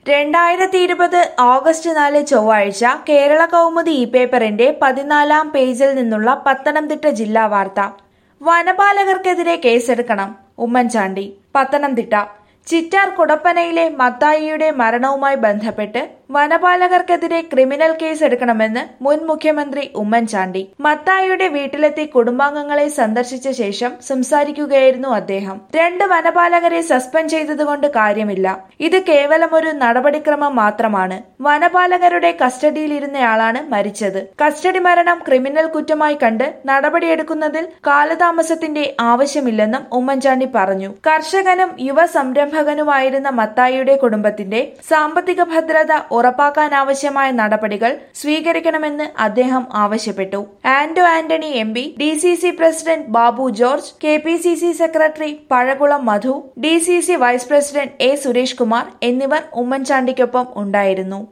രണ്ടായിരത്തി ഇരുപത് ഓഗസ്റ്റ് നാല് ചൊവ്വാഴ്ച കേരള കൗമുദി ഇ പേപ്പറിന്റെ പതിനാലാം പേജിൽ നിന്നുള്ള പത്തനംതിട്ട ജില്ലാ വാർത്ത വനപാലകർക്കെതിരെ കേസെടുക്കണം ഉമ്മൻചാണ്ടി പത്തനംതിട്ട ചിറ്റാർ കുടപ്പനയിലെ മത്തായിയുടെ മരണവുമായി ബന്ധപ്പെട്ട് വനപാലകർക്കെതിരെ ക്രിമിനൽ കേസ് എടുക്കണമെന്ന് മുൻ മുഖ്യമന്ത്രി ഉമ്മൻചാണ്ടി മത്തായിയുടെ വീട്ടിലെത്തി കുടുംബാംഗങ്ങളെ സന്ദർശിച്ച ശേഷം സംസാരിക്കുകയായിരുന്നു അദ്ദേഹം രണ്ട് വനപാലകരെ സസ്പെൻഡ് ചെയ്തതുകൊണ്ട് കാര്യമില്ല ഇത് കേവലം ഒരു നടപടിക്രമം മാത്രമാണ് വനപാലകരുടെ കസ്റ്റഡിയിലിരുന്നയാളാണ് മരിച്ചത് കസ്റ്റഡി മരണം ക്രിമിനൽ കുറ്റമായി കണ്ട് നടപടിയെടുക്കുന്നതിൽ കാലതാമസത്തിന്റെ ആവശ്യമില്ലെന്നും ഉമ്മൻചാണ്ടി പറഞ്ഞു കർഷകനും യുവ സംരംഭകനുമായിരുന്ന മത്തായിയുടെ കുടുംബത്തിന്റെ സാമ്പത്തിക ഭദ്രത ഉറപ്പാക്കാനാവശ്യമായ നടപടികൾ സ്വീകരിക്കണമെന്ന് അദ്ദേഹം ആവശ്യപ്പെട്ടു Anto Antony M P D C C president Babu George K P C C secretary Pazhakulam Madhu D C C vice president A Suresh Kumar എന്നിവർ ഉമ്മൻചാണ്ടിക്കൊപ്പം ഉണ്ടായിരുന്നു